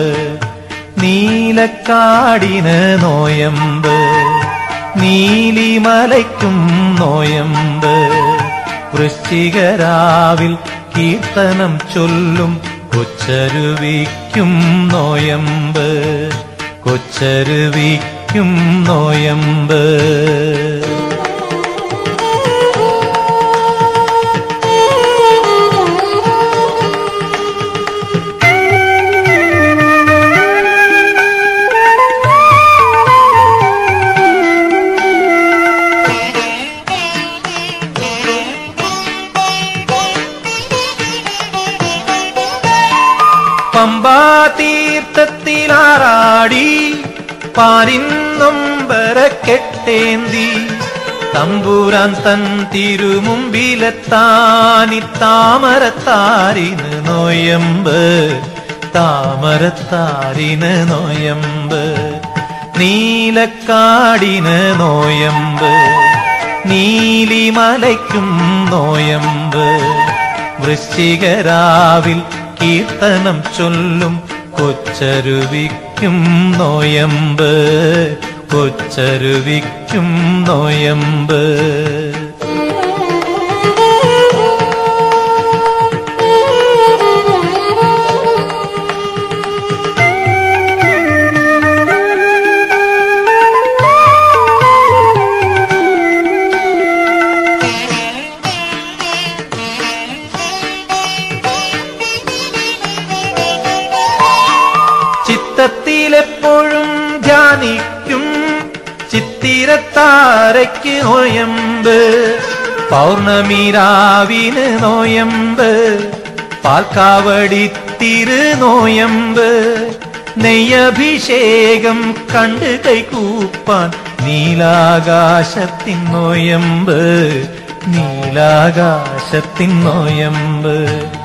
നീലക്കാടിന് നോയമ്പ് നീലിമലയ്ക്കും നോയമ്പ് വൃശ്ചികരാവിൽ കീർത്തനം ചൊല്ലും കൊച്ചരുവിക്കും നോയമ്പ് കൊച്ചരുവിക്കും നോയമ്പ് പമ്പാ തീർത്ഥത്തിലാറാടി പാരിന്നൊമ്പര കെട്ടേന്തി തമ്പുരാൻ തൻ തിരുമുമ്പിലെത്താനി താമരത്താരിന് നോയമ്പ് താമരത്താരിന് നോയമ്പ് നീലക്കാടിന് നോയമ്പ് നീലിമലയ്ക്കും നോയമ്പ് വൃശ്ചികരാവിൽ കീർത്തനം ചൊല്ലും കൊച്ചരുവിക്കും നോയമ്പ് കൊച്ചരുവിക്കും നോയമ്പ് നോയമ്പ് പൗർണമിരാവിന് നോയമ്പ് പാൽക്കാവടി തിരുനോയമ്പ് നെയ്യഭിഷേകം കണ്ട് കൈകൂപ്പാൻ നീലാകാശത്തിൻ നോയമ്പ് നീലാകാശത്തിൻ നോയമ്പ്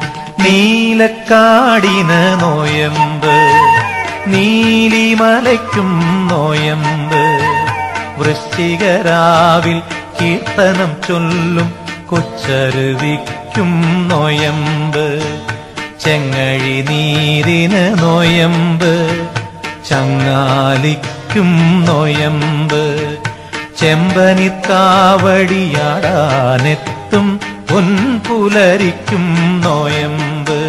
നീലക്കാടിന് നോയമ്പ് നീലിമലയ്ക്കും നോയമ്പ് വൃശ്ചികരാവിൽ കീർത്തനം ചൊല്ലും കൊച്ചരുവിക്കും നോയമ്പ് ചെങ്ങഴി നീരിന് നോയമ്പ് ചങ്ങാലിക്കും നോയമ്പ് ചെമ്പനിത്താവടിയാടാനെത്തും പൊൻപുലരിക്കും നോയമ്പ്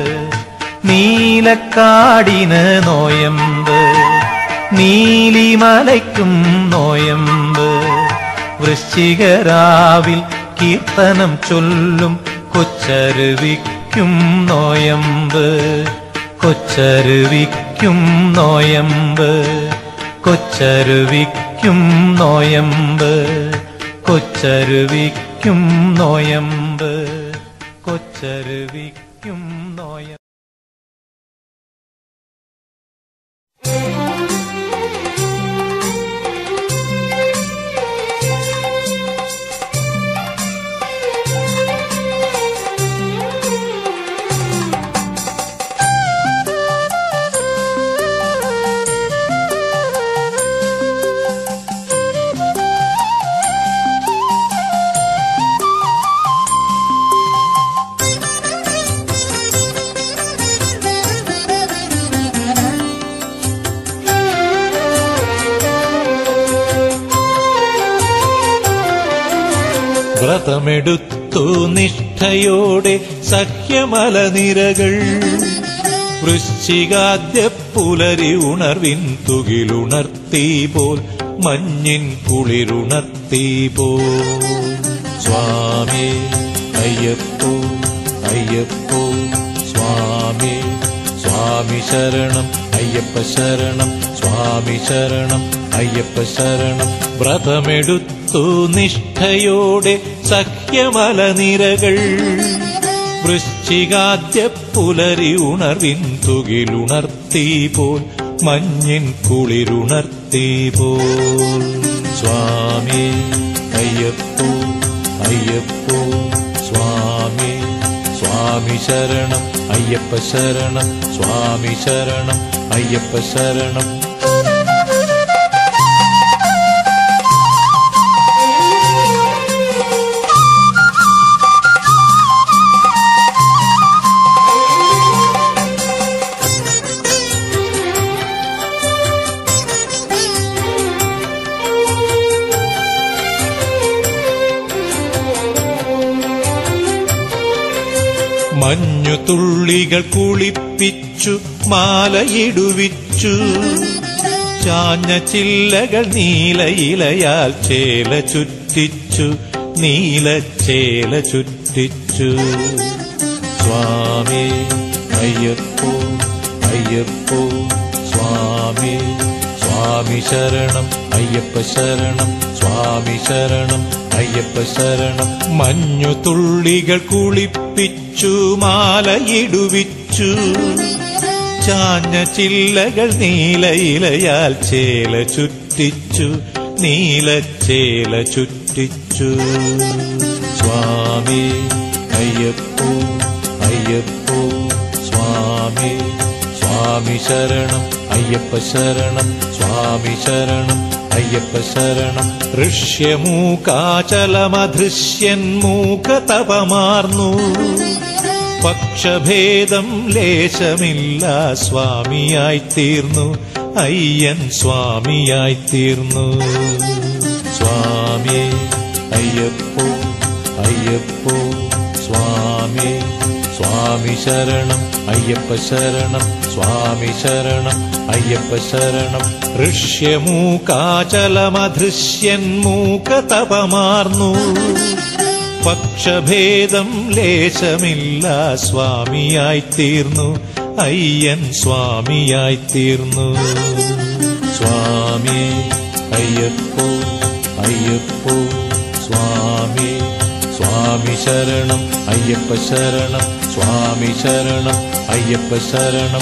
നീലക്കാടിന് നോയമ്പ് നീലിമലയ്ക്കും നോയമ്പ് വൃശ്ചികരാവിൽ കീർത്തനം ചൊല്ലും കൊച്ചരുവിക്കും നോയമ്പ് കൊച്ചരുവിക്കും നോയമ്പ് കൊച്ചരുവിക്കും നോയമ്പ് കൊച്ചരുവിക്കും നോയമ്പ് കൊച്ചരുവിക്കും നോയമ്പ് വ്രതമെടുത്തു നിഷ്ഠയോടെ സഖ്യമലനിരകൾ വൃശ്ചികാദ്യ പുലരി ഉണർവിൻ തുകിലുണർത്തി പോൽ മഞ്ഞിൻ കുളിരുണർത്തി പോൽ സ്വാമി അയ്യപ്പോ അയ്യപ്പോ സ്വാമി സ്വാമി ശരണം അയ്യപ്പ ശരണം സ്വാമി ശരണം അയ്യപ്പ ശരണം വ്രതമെടുത്തു നിഷ്ഠയോടെ സഖ്യമലനിരകൾ വൃശ്ചികാദ്യ പുലരി ഉണർവിൻ തുകിലുണർത്തി പോൽ മഞ്ഞിൻ കുളിരുണർത്തി പോൽ സ്വാമി അയ്യപ്പോ അയ്യപ്പോ സ്വാമി സ്വാമി ശരണം അയ്യപ്പ ശരണം സ്വാമി ശരണം അയ്യപ്പ ശരണം മഞ്ഞു തുള്ളികൾ കുളിപ്പിച്ചു മാലയിടുവിച്ചു ചാഞ്ഞ ചില്ലകൾ നീലയിലയാൽ ചേല ചുറ്റിച്ചു നീലച്ചേല ചുറ്റിച്ചു സ്വാമി അയ്യപ്പോ അയ്യപ്പോ സ്വാമി സ്വാമി ശരണം അയ്യപ്പ ശരണം സ്വാമി ശരണം അയ്യപ്പ ശരണം മഞ്ഞു തുള്ളികൾ കുളിപ്പിച്ചു മാലയിടുവിച്ചു ചാഞ്ഞ ചില്ലകൾ നീലയിലയാൽ ചേല ചുറ്റിച്ചു നീലച്ചേല ചുറ്റിച്ചു സ്വാമി അയ്യപ്പോ അയ്യപ്പോ സ്വാമി സ്വാമി ശരണം അയ്യപ്പ ശരണം സ്വാമി ശരണം അയ്യപ്പ ശരണം ഋഷ്യമൂകാചലമധൃശ്യന്മൂക തപമാർന്നു പക്ഷഭേദം ലേശമില്ല സ്വാമിയായി തീർന്നു അയ്യൻ സ്വാമിയായി തീർന്നു സ്വാമി അയ്യപ്പോ അയ്യപ്പോ സ്വാമി സ്വാമി ശരണം അയ്യപ്പ ശരണം സ്വാമി ശരണം അയ്യപ്പ ശരണം ഋഷ്യമൂകാചലമധൃശ്യന്മൂക തപമാർന്നു പക്ഷഭേദം ലേശമില്ല സ്വാമിയായി തീർന്നു അയ്യൻ സ്വാമിയായി തീർന്നു സ്വാമി അയ്യപ്പോ അയ്യപ്പോ സ്വാമി സ്വാമി ശരണം അയ്യപ്പ ശരണം സ്വാമി ശരണം അയ്യപ്പ ശരണം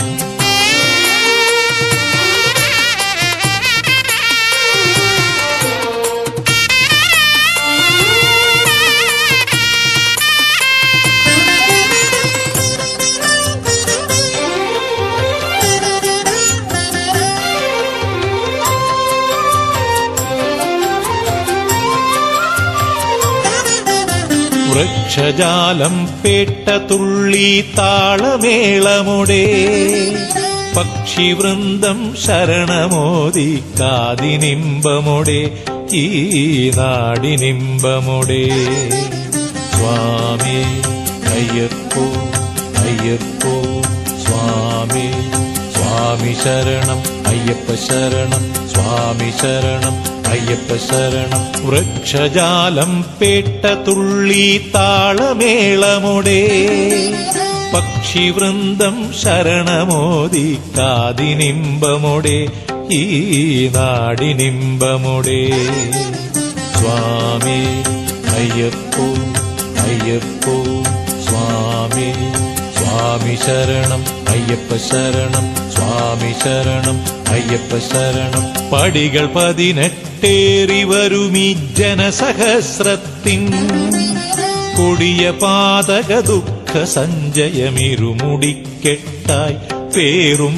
വൃക്ഷജാലം പേട്ട തുള്ളി താളമേളമുടേ പക്ഷിവൃന്ദം ശരണമോദി കാതിനിമ്പമുടെ ഈ നാടിനിമ്പമുടെ സ്വാമി അയ്യപ്പോ അയ്യപ്പോ സ്വാമി സ്വാമി ശരണം അയ്യപ്പ ശരണം സ്വാമി ശരണം അയ്യപ്പ ശരണം വൃക്ഷജാലം പേട്ട തുള്ളി താളമേളമുടേ പക്ഷിവൃന്ദം ശരണമോദി കാതിനിമ്പമുടെ ഈ നാടിനിമ്പമുടെ സ്വാമി അയ്യപ്പോ അയ്യപ്പോ സ്വാമി സ്വാമി ശരണം അയ്യപ്പ ശരണം സ്വാമി ശരണം അയ്യപ്പ ശരണം പടികൾ പതിനെട്ടേറി വരുമീ ജനസഹസ്രത്തിൻ കൊടിയ പാതക ദുഃഖ സഞ്ചയമിരുമുടിക്കെട്ടായി പേറും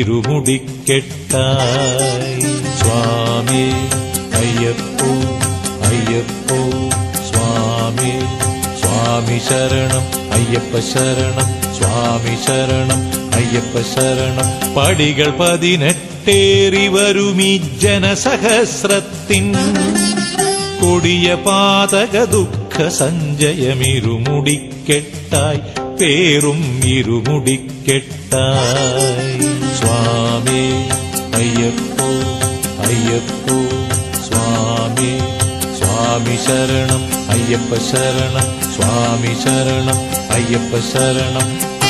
ഇരുമുടിക്കെട്ടായി സ്വാമി അയ്യപ്പോ അയ്യപ്പോ സ്വാമി സ്വാമി ശരണം അയ്യപ്പ ശരണം സ്വാമി ശരണം അയ്യപ്പ ശരണം പടികൾ പതിനെട്ടേറി വരുമീ ജനസഹസ്രത്തിൻ കൊടിയ പാതക ദുഃഖ സഞ്ചയമിരുമുടിക്കെട്ടായി പേറും ഇരുമുടിക്കെട്ടായി സ്വാമി അയ്യപ്പോ അയ്യപ്പോ സ്വാമി സ്വാമി ശരണം അയ്യപ്പ ശരണം സ്വാമി ശരണം അയ്യപ്പ ശരണം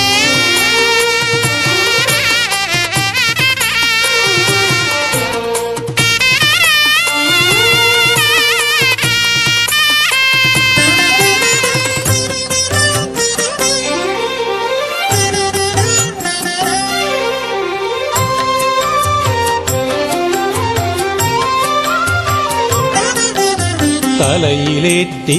തലയിലേറ്റി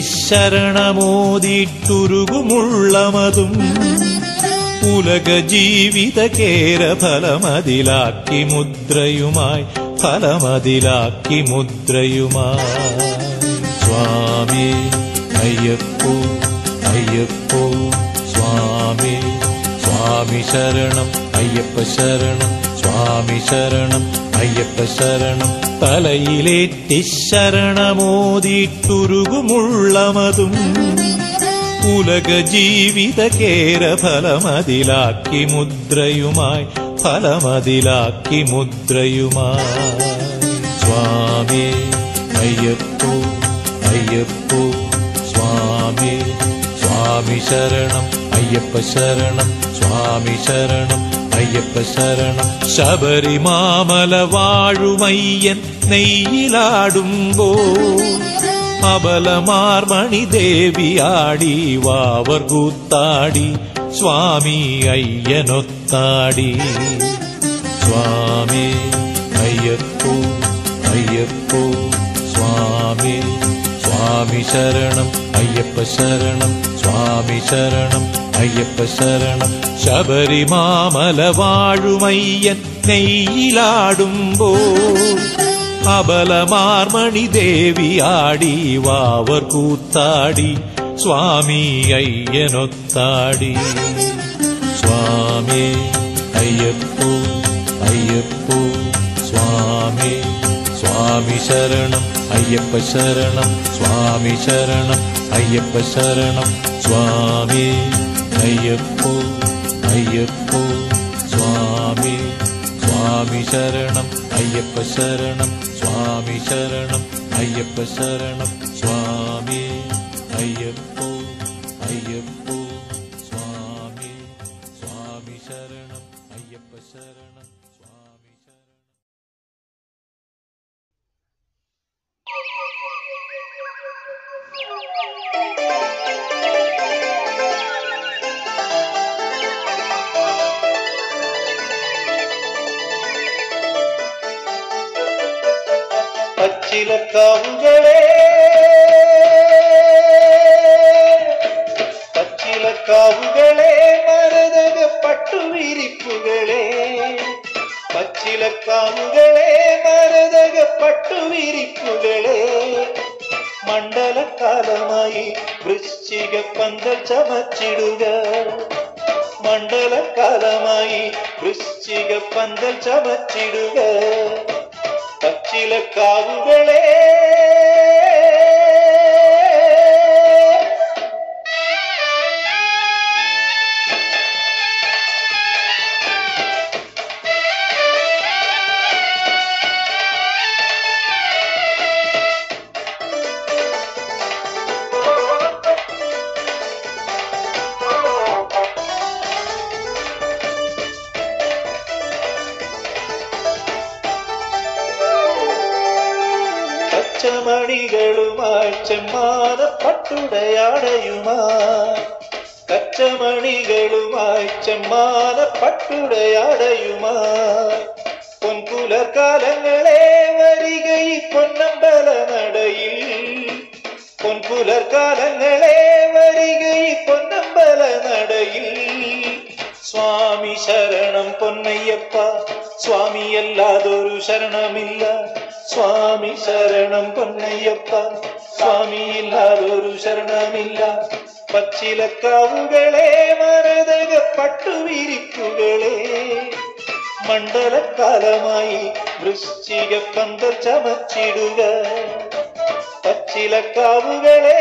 ശരണമോദിട്ടുരുകുമുള്ളമതും ഉലക ജീവിത കേര ഫലമതിലാക്കി മുദ്രയുമായി ഫലമതിലാക്കി മുദ്രയുമായി സ്വാമി അയ്യപ്പോ അയ്യപ്പോ സ്വാമി സ്വാമി ശരണം അയ്യപ്പ ശരണം സ്വാമി ശരണം അയ്യപ്പ ശരണം തലയിലേറ്റി ശരണമോദിട്ടുരുകുമുള്ളമതും ഉലക ജീവിത കേര ഫലമതിലാക്കി മുദ്രയുമായി ഫലമതിലാക്കി മുദ്രയുമായി സ്വാമി അയ്യപ്പോ അയ്യപ്പോ സ്വാമി സ്വാമി ശരണം അയ്യപ്പ ശരണം സ്വാമി ശരണം അയ്യപ്പ ശരണം ശബരിമാമല വാഴുമയ്യൻ നെയ്യിലാടുമ്പോ അബലമാർമണി ദേവിയാടി വാവർ കൂത്താടി സ്വാമി അയ്യനൊത്താടി സ്വാമി അയ്യപ്പോ അയ്യപ്പോ സ്വാമി സ്വാമി ശരണം അയ്യപ്പ ശരണം സ്വാമി ശരണം അയ്യപ്പ ശരണം ശബരിമാമല വാഴുമയ്യൻ നെയ്യിലാടുമ്പോ അബലമാർമണി ദേവിയാടി വാവർ കൂത്താടി സ്വാമി അയ്യനൊത്താടി സ്വാമി അയ്യപ്പോ അയ്യപ്പോ സ്വാമി സ്വാമി ശരണം അയ്യപ്പ ശരണം സ്വാമി ശരണം അയ്യപ്പ ശരണം സ്വാമി അയ്യപ്പോ അയ്യപ്പോ സ്വാമി സ്വാമി ശരണം അയ്യപ്പ ശരണം സ്വാമി ശരണം അയ്യപ്പ ശരണം സ്വാമി അയ്യപ്പോ അയ്യപ്പോ സ്വാമി സ്വാമി ശരണം അയ്യപ്പ ശരണം സ്വാമി ശരണം പച്ചിലക്കാവുകളെ പച്ചിലക്കാവുകളെ മരതക പട്ടുവിരിപ്പുകളെ പച്ചിലക്കാവുകളെ മരതക പട്ടുവിരിപ്പുകളെ മണ്ഡലകാലമായി വൃശ്ചിക പന്തൽ ചമച്ചിടുക മണ്ഡലകാലമായി വൃശ്ചിക പന്തൽ ചമച്ചിടുക പച്ചിലക്കാവുകളെ പച്ചമണികളുമായി ചെമ്മാന പട്ടുടയാടയുമായി കച്ചമണികളുമായി ചെമ്മാന പട്ടുടയാടയുമായി പൊൻപുലർക്കാലങ്ങളെ വരികൈ പൊന്നമ്പല നടയിൽ പൊൻപുലർക്കാലങ്ങളെ വരികൈ പൊന്നമ്പല നടയിൽ സ്വാമി ശരണം പൊന്നയ്യപ്പ സ്വാമിയല്ലാതൊരു ശരണമില്ല സ്വാമി ശരണം പൊന്നയ്യപ്പ സ്വാമിയില്ലാതൊരു ശരണമില്ല പച്ചിലക്കാവുകളെ മരതക പട്ടുവിരിക്കുകളെ മണ്ഡലക്കാലമായി വൃശ്ചിക പന്തൽ ചമച്ചിടുക പച്ചിലക്കാവുകളെ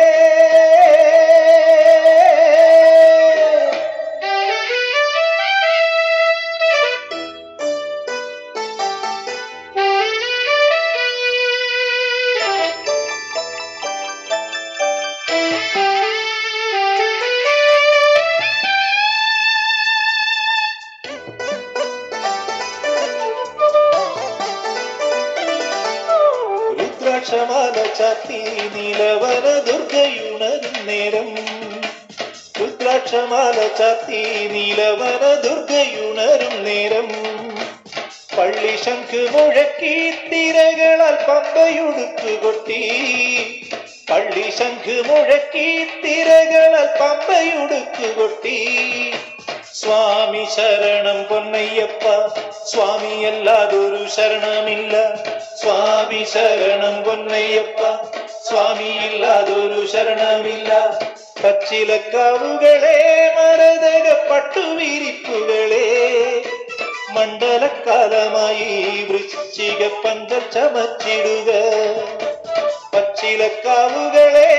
രുദ്രാക്ഷമാല ചാത്തി നീലവന ദുർഗയുണരും നേരം രുദ്രാക്ഷമാല ചാത്തി നീലവന ദുർഗയുണരും നേരം പള്ളി ശംഖ് മുഴക്കി തിരകളാൽ പമ്പയുടുത്തു കൊട്ടി പള്ളി ശംഖ് മുഴക്കി തിരകളാൽ പമ്പയുടുത്തു കൊട്ടി സ്വാമി ശരണം പൊന്നയ്യപ്പ സ്വാമിയല്ലാതൊരു ശരണമില്ല സ്വാമി ശരണം പൊന്നയ്യപ്പ സ്വാമിയില്ലാതൊരു ശരണമില്ല പച്ചിലക്കാവുകളെ മരതക പട്ടുവിരിപ്പുകളെ മണ്ഡലക്കാലമായി വൃശ്ചിക പന്തൽ ചമച്ചിടുക പച്ചിലക്കാവുകളെ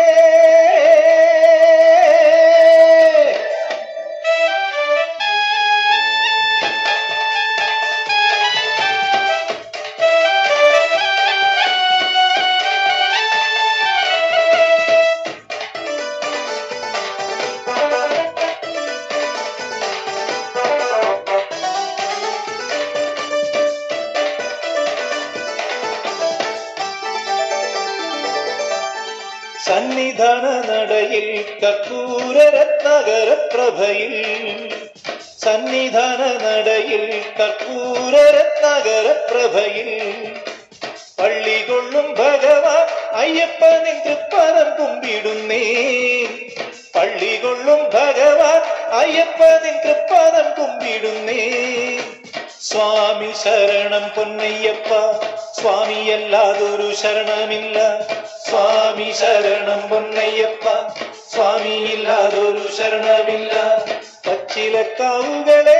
സന്നിധാന നടയിൽ കർപ്പൂര രത്നകര പ്രഭയിൽ സന്നിധാന നടയിൽ കർപ്പൂര രത്നകര പ്രഭയിൽ പള്ളി കൊള്ളും ഭഗവാൻ അയ്യപ്പനിൻ തൃപ്പദം കുമ്പിടുന്നേ പള്ളി കൊള്ളും ഭഗവാൻ അയ്യപ്പനിൻ തൃപ്പദം കുമ്പിടുന്നേ സ്വാമി ശരണം പൊന്നയ്യപ്പ സ്വാമിയല്ലാതൊരു ശരണമില്ല സ്വാമി ശരണം പൊന്നയ്യപ്പ സ്വാമിയില്ലാതൊരു ശരണമില്ല പച്ചിലക്കാവുകളെ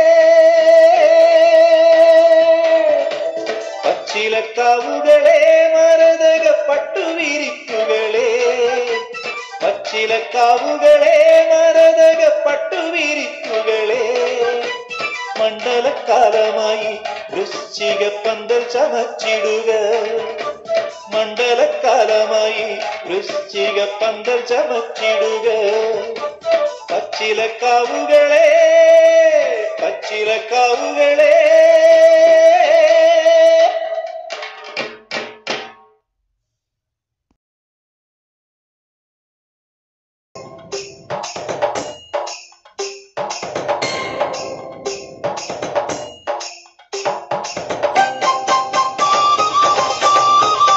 പച്ചിലക്കാവുകളെ മരതക പട്ടുവിരിക്കുകളെ പച്ചിലക്കാവുകളെ മരതക പട്ടുവിരിക്കുകളെ മണ്ഡലക്കാലമായി വൃശ്ചിക പന്തൽ ചമച്ചിടുക മണ്ഡലക്കാലമായി വൃശ്ചിക പന്തൽ ചമച്ചിടുക പച്ചിലക്കാവുകളെ പച്ചിലക്കാവുകളെ ും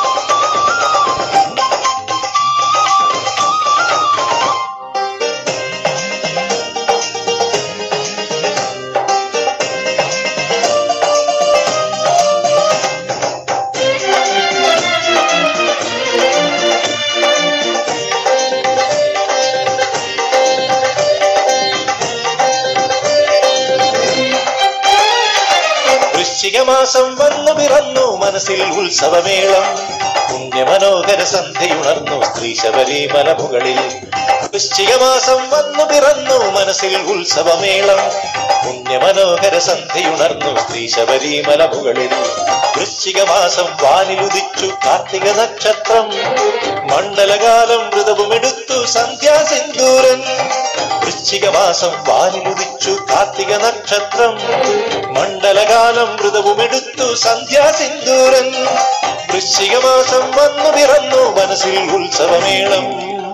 വൃശ്ചികമാസം വന്നു പിറന്നു മനസ്സിൽ ഉത്സവമേളം പുണ്യമനോഹര സന്ധ്യയുണർന്നു സ്ത്രീ ശബരിമല മുകളിൽ വൃശ്ചികമാസം വന്നു പിറന്നു മനസ്സിൽ ഉത്സവമേളം പുണ്യമനോഹര സന്ധ്യയുണർന്നു സ്ത്രീ ശബരിമല മുകളിൽ വൃശ്ചികമാസം വാനിലുദിച്ചു കാർത്തിക നക്ഷത്രം മണ്ഡലകാലം വ്രതവുമെടുത്തു സന്ധ്യാസിന്ദൂരൻ വൃശ്ചികമാസം വാനിലുദിച്ചു കാർത്തിക നക്ഷത്രം മണ്ഡലകാലം വ്രതവുമെടുത്തു സന്ധ്യാസിന്ദൂരൻ വൃശ്ചികമാസം വന്നു പിറന്നു മനസ്സിൽ ഉത്സവമേളം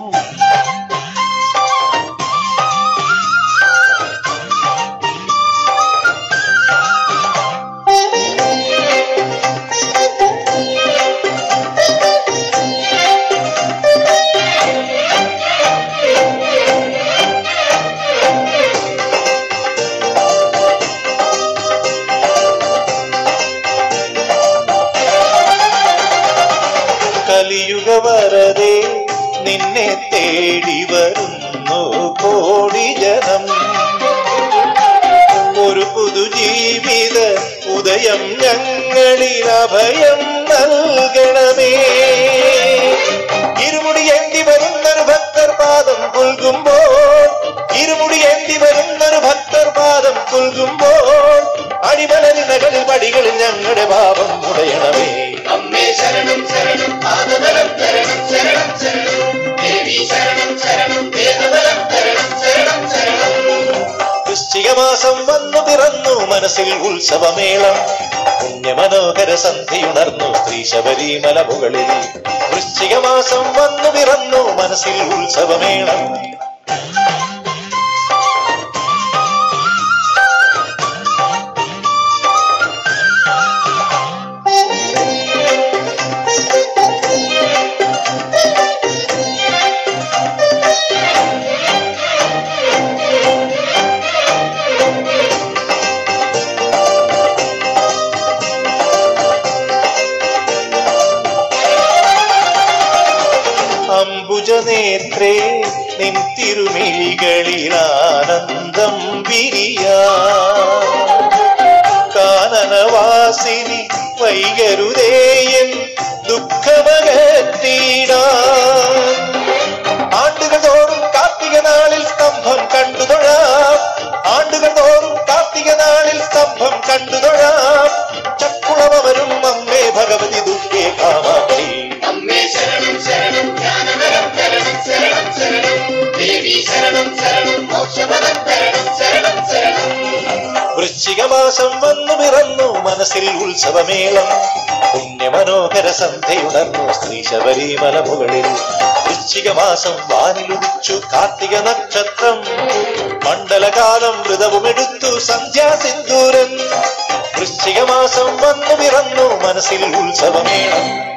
കലിയുഗ വരതെ നിന്നെ തേടി വരുന്നു കോടി ജനം ഒരു പുതുജീവിത ഉദയം ഞങ്ങളിൽ അഭയം നൽകണമേ ഇരുമുടി ഏന്തി വരുന്നൊരു ഭക്തർ പാദം പുൽകുമ്പോൾ ഇരുമുടി ഏന്തി വരുന്നൊരു ഭക്തർ പാദം പുൽകുമ്പോൾ അടിമലരിനകളിൽ പടികളിൽ ഞങ്ങളുടെ ഭാവം മുടയണമേ അമ്മേ ശരണം ശരണം പാദബലം തരണം ശരണം ശരണം ദേവി ശരണം ശരണം വേദബലം തരണം ശരണം ശരണം വൃശ്ചികമാസം വന്നു പിറന്നു മനസ്സിൽ ഉത്സവമേളം പുണ്യമനോഹര സന്ധിയുണർന്നു സ്ത്രീ ശബരിമല മുകളിൽ വൃശ്ചികമാസം വന്നു പിറന്നു മനസ്സിൽ ഉത്സവമേളം അംബുജനേത്രേ നിൻ തിരുമിഴികളിൽ ആനന്ദം വിരിയാ കാനനവാസിനി വൈകരുതേയൻ ദുഃഖമകറ്റീടാ ആണ്ടുകൾ തോറും കാർത്തിക നാളിൽ സ്തംഭം കണ്ടു തൊഴാം ആണ്ടുകൾ തോറും കാർത്തിക നാളിൽ സ്തംഭം കണ്ടു തൊഴാം ചക്കുളവരും അമ്മേ ഭഗവതി ദുഃഖേ കാമാക്ഷി അമ്മേ ശരണം ശരണം ജ്ഞാനബലം തരണം ശരണം ശരണം ദേവി ശരണം ശരണം മോക്ഷപദം തരണം ശരണം ശരണം വൃശ്ചികമാസം വന്നു പിറന്നു മനസ്സിൽ ഉത്സവമേളം പുണ്യമനോഹര സന്ധ്യയുണർന്നു സ്ത്രീ ശബരിമല മുകളിൽ വൃശ്ചികമാസം വാനിലുദിച്ചു കാർത്തിക നക്ഷത്രം മണ്ഡലകാലം വ്രതവുമെടുത്തു സന്ധ്യാസിന്ദൂരൻ വൃശ്ചികമാസം വന്നു പിറന്നു മനസ്സിൽ ഉത്സവമേളം